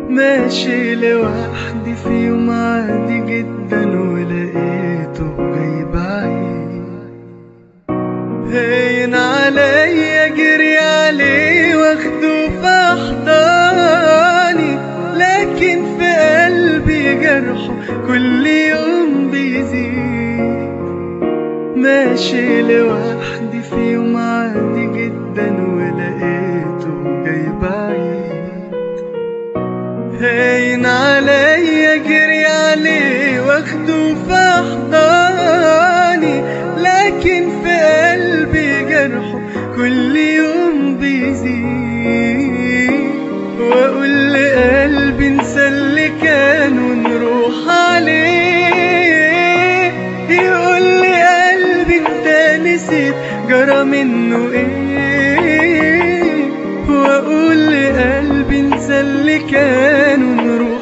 ماشي لوحدي في يوم عادي جدا ولقيته جاي بعيد هين عليا جري عليه واخده في احضاني لكن في قلبي جرحه كل يوم بيزيد ماشي لوحدي في يوم عادي جدا ولقيته جاي بعيد هين عليا جري عليه واخده في احضاني لكن في قلبي جرحه كل يوم بيزيد واقول لقلبي انسى اللي كان ونروح عليه يقول لي قلبي انت نسيت جرى منه ايه واقول لقلبي انسى اللي كان ونروح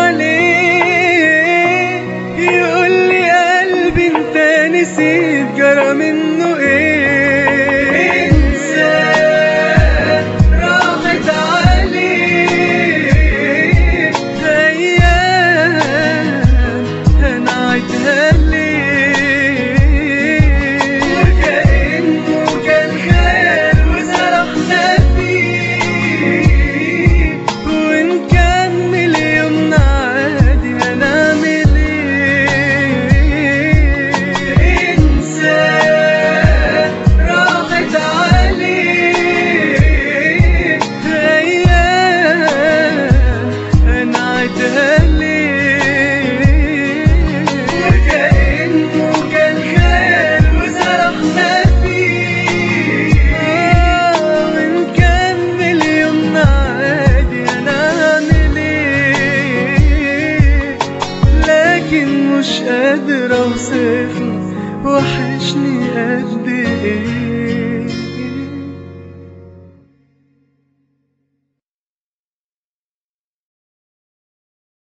عليه يقول لي قلبي انت نسيت جرى منه ايه انسى راحت عليه ايام انا عيدها ليه وكأنه كان خيال وسرحنا فيه ونكمل يومنا عادي هنعمل ايه انسى راحت عليه ايام انا عيدها ليه وكأنه كان خيال وسرحنا فيه ونكمل يومنا عادي هنعمل ايه لكن مش قادر اوصفه وحشني